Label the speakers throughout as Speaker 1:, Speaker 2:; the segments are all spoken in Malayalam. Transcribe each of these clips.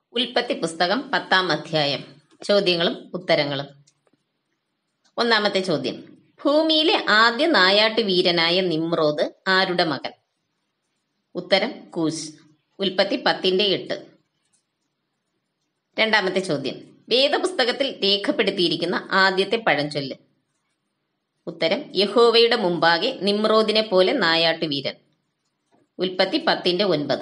Speaker 1: ഉൽപ്പത്തി പുസ്തകം പത്താം അധ്യായം ചോദ്യങ്ങളും ഉത്തരങ്ങളും ഒന്നാമത്തെ ചോദ്യം ഭൂമിയിലെ ആദ്യ നായാട്ട് വീരനായ നിമ്രോദ് ആരുടെ മകൻ ഉത്തരം കൂശ് ഉൽപ്പത്തി പത്തിന്റെ എട്ട് രണ്ടാമത്തെ ചോദ്യം വേദപുസ്തകത്തിൽ രേഖപ്പെടുത്തിയിരിക്കുന്ന ആദ്യത്തെ പഴഞ്ചൊല്ല് ഉത്തരം യഹോവയുടെ മുമ്പാകെ നിമ്രോദിനെ പോലെ നായാട്ട് വീരൻ ഉൽപ്പത്തി പത്തിന്റെ ഒൻപത്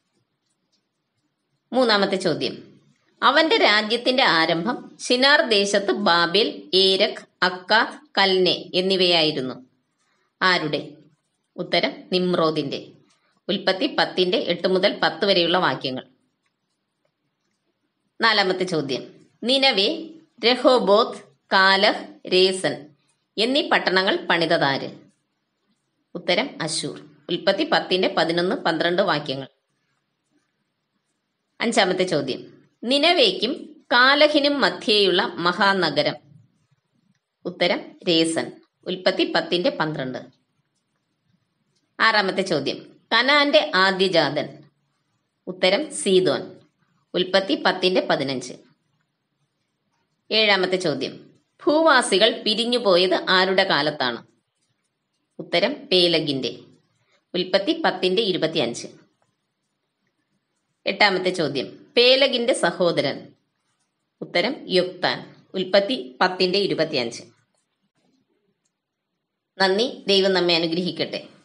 Speaker 1: മൂന്നാമത്തെ ചോദ്യം അവന്റെ രാജ്യത്തിന്റെ ആരംഭം ഷിനാർ ദേശത്ത് ബാബേൽ ഏരക് അക്കാത്ത് കൽനെ എന്നിവയായിരുന്നു ആരുടെ ഉത്തരം നിമ്രോദിന്റെ ഉൽപ്പത്തി പത്തിന്റെ എട്ട് മുതൽ പത്ത് വരെയുള്ള വാക്യങ്ങൾ നാലാമത്തെ ചോദ്യം നിലവെ രഹോബോത്ത് കാലഹ് രേസൻ എന്നീ പട്ടണങ്ങൾ പണിതതാര് ഉത്തരം അശൂർ ഉൽപ്പത്തി പത്തിന്റെ പതിനൊന്ന് പന്ത്രണ്ട് വാക്യങ്ങൾ അഞ്ചാമത്തെ ചോദ്യം നിലവേക്കും കാലഹിനും മധ്യേയുള്ള മഹാനഗരം ഉത്തരം രേസൻ ഉൽപ്പത്തി പത്തിന്റെ പന്ത്രണ്ട് ആറാമത്തെ ചോദ്യം കനാന്റെ ആദ്യജാതൻ ഉത്തരം സീതോൻ ഉൽപ്പത്തി പത്തിന്റെ പതിനഞ്ച് ഏഴാമത്തെ ചോദ്യം ഭൂവാസികൾ പിരിഞ്ഞുപോയത് ആരുടെ കാലത്താണ് ഉത്തരം പേലഗിന്റെ ഉൽപ്പത്തി പത്തിന്റെ ഇരുപത്തിയഞ്ച് എട്ടാമത്തെ ചോദ്യം പേലഗിന്റെ സഹോദരൻ ഉത്തരം യുക്താൻ ഉൽപ്പത്തി പത്തിന്റെ ഇരുപത്തിയഞ്ച് നന്ദി ദൈവം നമ്മെ അനുഗ്രഹിക്കട്ടെ